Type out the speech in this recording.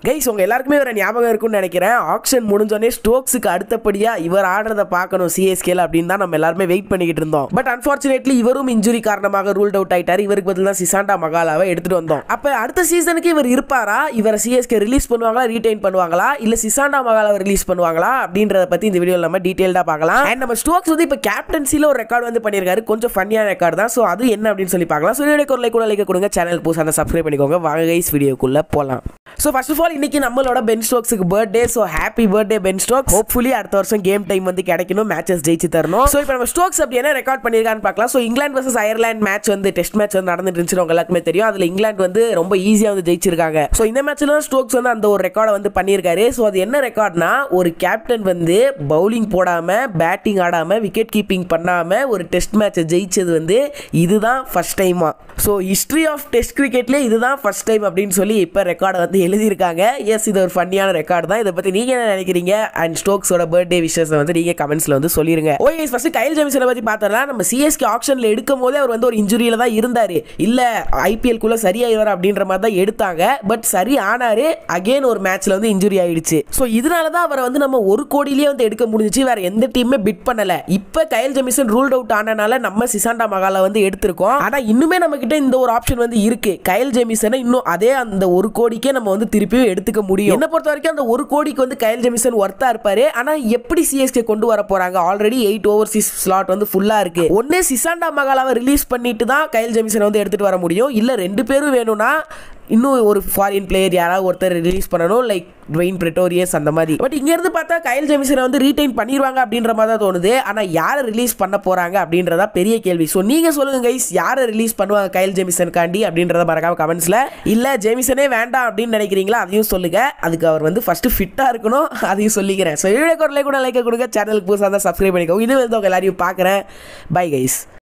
guys உங்க எல்லாருக்குமே ஒரு ஞாபகம் இருக்கும்னு நினைக்கிறேன் ஆக்ஷன் முடிஞ்சோடனே ஸ்டோக்ஸுக்கு அடுத்தபடியா இவர் ஆடுறத பார்க்கணும் சிஎஸ்கேல அப்படின்னு தான் நம்ம எல்லாருமே வெயிட் பண்ணிக்கிட்டு இருந்தோம் பட் அன்பார்ச்சுனேட்லி இவரும் இன்ஜுரி காரணமாக ரூல்ட் அவுட் ஆயிட்டாரு இவருக்கு பதில் தான் சிசாண்டா மகாலாவை எடுத்துட்டு வந்தோம் அப்ப அடுத்த சீசனுக்கு இவர் இருப்பாரா இவரை சிஎஸ்கே ரிலீஸ் பண்ணுவாங்களா ரீடைன் பண்ணுவாங்களா இல்ல சிசாண்டா மகாலாவை ரிலீஸ் பண்ணுவாங்களா அப்படின்றத பத்தி இந்த வீடியோல நம்ம டீடைல்டா பார்க்கலாம் அண்ட் நம்ம ஸ்டோக்ஸ் வந்து இப்ப கேப்டன்சில ஒரு ரெக்கார்ட் வந்து பண்ணியிருக்காரு கொஞ்சம் ஃபன்னியான ரெக்கார்ட் தான் ஸோ அது என்ன அப்படின்னு சொல்லி பார்க்கலாம் ஸோ வீடியோ ஒரு லைக் கூட லைக் கொடுங்க சேனல் புதுசாக சப்ஸ்கிரைப் பண்ணிக்கோங்க வாங்க கைஸ் வீடியோக்குள்ள போகலாம் ஸோ ஃபர்ஸ்ட் ஆஃப் ஆல் இன்னைக்கு நம்மளோட பென் ஸ்டோக்ஸுக்கு birthday so happy birthday Ben Stoke hopefully அடுத்த வருஷம் கேம் டைம் வந்து கிடைக்கணும் மேட்சஸ் ஜெயிச்சு தரணும் ஸோ இப்போ நம்ம ஸ்டோக்ஸ் அப்படி என்ன ரெக்கார்ட் பண்ணியிருக்கான்னு பார்க்கலாம் so England versus Ireland match வந்து டெஸ்ட் மேட்ச் வந்து நடந்துட்டு இருந்துச்சு உங்க எல்லாருக்குமே தெரியும் அதில் இங்கிலாந்து வந்து ரொம்ப ஈஸியாக வந்து ஜெயிச்சிருக்காங்க ஸோ இந்த மேட்ச்ல தான் ஸ்டோக்ஸ் வந்து அந்த ஒரு ரெக்கார்டை வந்து பண்ணியிருக்காரு ஸோ அது என்ன ரெக்கார்ட்னா ஒரு கேப்டன் வந்து பவுலிங் போடாம பேட்டிங் ஆடாம விக்கெட் கீப்பிங் பண்ணாம ஒரு டெஸ்ட் மேட்சை ஜெயிச்சது வந்து இதுதான் ஃபர்ஸ்ட் டைமா ஸோ ஹிஸ்ட்ரி ஆஃப் டெஸ்ட் கிரிக்கெட்லேயே இதுதான் ஃபர்ஸ்ட் டைம் அப்படின்னு சொல்லி இப்போ ரெக்கார்டை வந்து எழுதியிருக்காங்க எஸ் இது ஒரு ஃபன்னியான ரெக்கார்டு தான் இதை பற்றி நீங்கள் என்ன நினைக்கிறீங்க அண்ட் ஸ்டோக்ஸோட பர்த்டே விஷஸ் வந்து நீங்கள் கமெண்ட்ஸில் வந்து சொல்லிருங்க ஓகே ஃபர்ஸ்ட் கைல் ஜெமிசனை பற்றி பார்த்தோம்னா நம்ம சிஎஸ்கே ஆப்ஷனில் எடுக்கும் போதே அவர் வந்து ஒரு இன்ஜுரியில் தான் இருந்தார் இல்லை ஐபிஎல்குள்ளே சரியாயிடுவார் அப்படின்ற மாதிரி தான் எடுத்தாங்க பட் சரி ஆனாரு அகைன் ஒரு மேட்ச்ல வந்து இன்ஜுரி ஆயிடுச்சு ஸோ இதனால தான் அவரை வந்து நம்ம ஒரு கோடியிலேயே வந்து எடுக்க முடிஞ்சிச்சு வேற எந்த டீமுமே பிட் பண்ணல இப்போ கைல் ஜெமிசன் ரூல்ட் அவுட் ஆனனால நம்ம சிசாண்டா மகாலா வந்து எடுத்திருக்கோம் ஆனா இன்னுமே நம்ம கிட்ட இந்த ஒரு ஆப்ஷன் வந்து இருக்கு கைல் ஜெமிசனை இன்னும் அதே அந்த ஒரு கோடிக்கே நம்ம வந்து திருப்பியும் எடுத்துக்க முடியும் என்ன பொறுத்த வரைக்கும் அந்த ஒரு கோடிக்கு வந்து கைல் ஜெமிசன் ஒர்த்தா இருப்பாரு ஆனா எப்படி சிஎஸ்கே கொண்டு வர போறாங்க ஆல்ரெடி எயிட் ஓவர்சீஸ் ஸ்லாட் வந்து ஃபுல்லா இருக்கு ஒன்னே சிசாண்டா மகாலாவை ரிலீஸ் பண்ணிட்டு தான் கைல் ஜெமிசன் வந்து எடுத்துட்டு வர முடியும் இல்ல ரெண்டு பேரும் வேணும்னா இன்னும் ஒரு ஃபாரின் பிளேயர் யாராவது ஒருத்தர் ரிலீஸ் பண்ணணும் லைக் ட்வெயின் பிரிட்டோரியஸ் அந்த மாதிரி பட் இங்க இருந்து பார்த்தா கைல் ஜெமிசனை வந்து ரீடைன் பண்ணிடுவாங்க அப்படின்ற மாதிரி தான் தோணுது ஆனா யாரை ரிலீஸ் பண்ண போறாங்க அப்படின்றதா பெரிய கேள்வி ஸோ நீங்க சொல்லுங்க கைஸ் யாரை ரிலீஸ் பண்ணுவாங்க கைல் ஜெமிசனுக்காண்டி அப்படின்றத மறக்காம கமெண்ட்ஸ்ல இல்ல ஜெமிசனே வேண்டாம் அப்படின்னு நினைக்கிறீங்களா அதையும் சொல்லுங்க அதுக்கு அவர் வந்து ஃபர்ஸ்ட் ஃபிட்டா இருக்கணும் அதையும் சொல்லிக்கிறேன் ஸோ வீடியோ கூட லைக் கூட லைக் கொடுங்க சேனலுக்கு புதுசாக தான் சப்ஸ்கிரைப் பண்ணிக்கோங்க இது வந்து உங்க எல்லாரையும் பார்க்குறேன் பை கைஸ்